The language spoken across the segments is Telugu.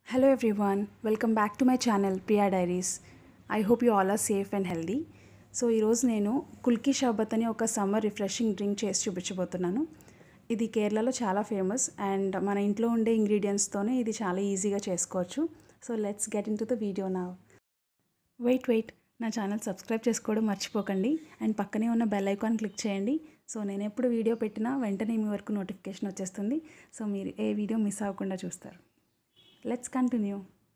Hello everyone, welcome back to my channel Priya Diaries. I hope you all are safe and healthy. So ఈరోజు నేను కుల్కీ షర్బత్ అని ఒక సమ్మర్ రిఫ్రెషింగ్ డ్రింక్ చేసి చూపించబోతున్నాను ఇది కేరళలో చాలా ఫేమస్ అండ్ మన ఇంట్లో ఉండే ఇంగ్రీడియంట్స్తోనే ఇది చాలా ఈజీగా చేసుకోవచ్చు so let's get into the video నా వెయిట్ వెయిట్ నా ఛానల్ సబ్స్క్రైబ్ చేసుకోవడం మర్చిపోకండి అండ్ పక్కనే ఉన్న బెల్ ఐకాన్ క్లిక్ చేయండి సో నేను ఎప్పుడు వీడియో పెట్టినా వెంటనే మీ వరకు నోటిఫికేషన్ వచ్చేస్తుంది సో మీరు ఏ వీడియో మిస్ అవ్వకుండా చూస్తారు లెట్స్ కంటిన్యూ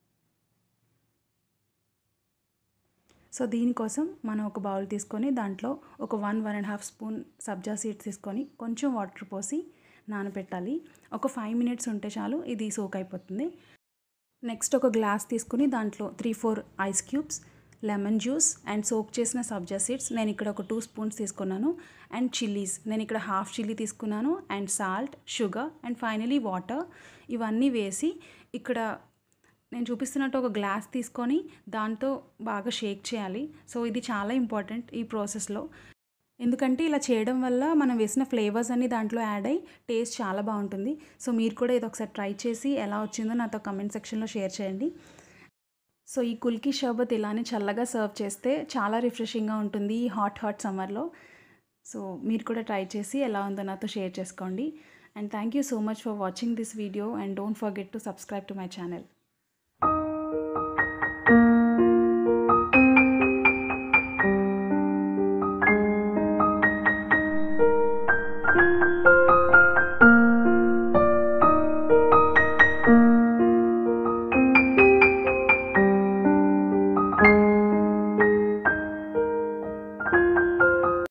సో దీనికోసం మనం ఒక బౌల్ తీసుకొని దాంట్లో ఒక one one and half spoon sabja seeds తీసుకొని కొంచెం వాటర్ పోసి నానబెట్టాలి ఒక ఫైవ్ మినిట్స్ ఉంటే చాలు ఇది సోక్ అయిపోతుంది నెక్స్ట్ ఒక గ్లాస్ తీసుకుని దాంట్లో three four ice cubes lemon juice and soak చేసిన సబ్జా సీడ్స్ నేను ఇక్కడ ఒక టూ స్పూన్స్ తీసుకున్నాను అండ్ చిల్లీస్ నేను ఇక్కడ హాఫ్ చిల్లీ తీసుకున్నాను and salt sugar and finally water ఇవన్నీ వేసి ఇక్కడ నేను చూపిస్తున్నట్టు ఒక గ్లాస్ తీసుకొని దాంతో బాగా షేక్ చేయాలి సో ఇది చాలా ఇంపార్టెంట్ ఈ ప్రాసెస్లో ఎందుకంటే ఇలా చేయడం వల్ల మనం వేసిన ఫ్లేవర్స్ అన్నీ దాంట్లో యాడ్ అయ్యి టేస్ట్ చాలా బాగుంటుంది సో మీరు కూడా ఇది ఒకసారి ట్రై చేసి ఎలా వచ్చిందో నాతో కమెంట్ సెక్షన్లో షేర్ చేయండి సో ఈ కుల్కీ షర్బత్ ఇలానే చల్లగా సర్వ్ చేస్తే చాలా రిఫ్రెషింగ్గా ఉంటుంది ఈ హాట్ హాట్ సమ్మర్లో సో మీరు కూడా ట్రై చేసి ఎలా ఉందో నాతో షేర్ చేసుకోండి and thank you so much for watching this video and don't forget to subscribe to my channel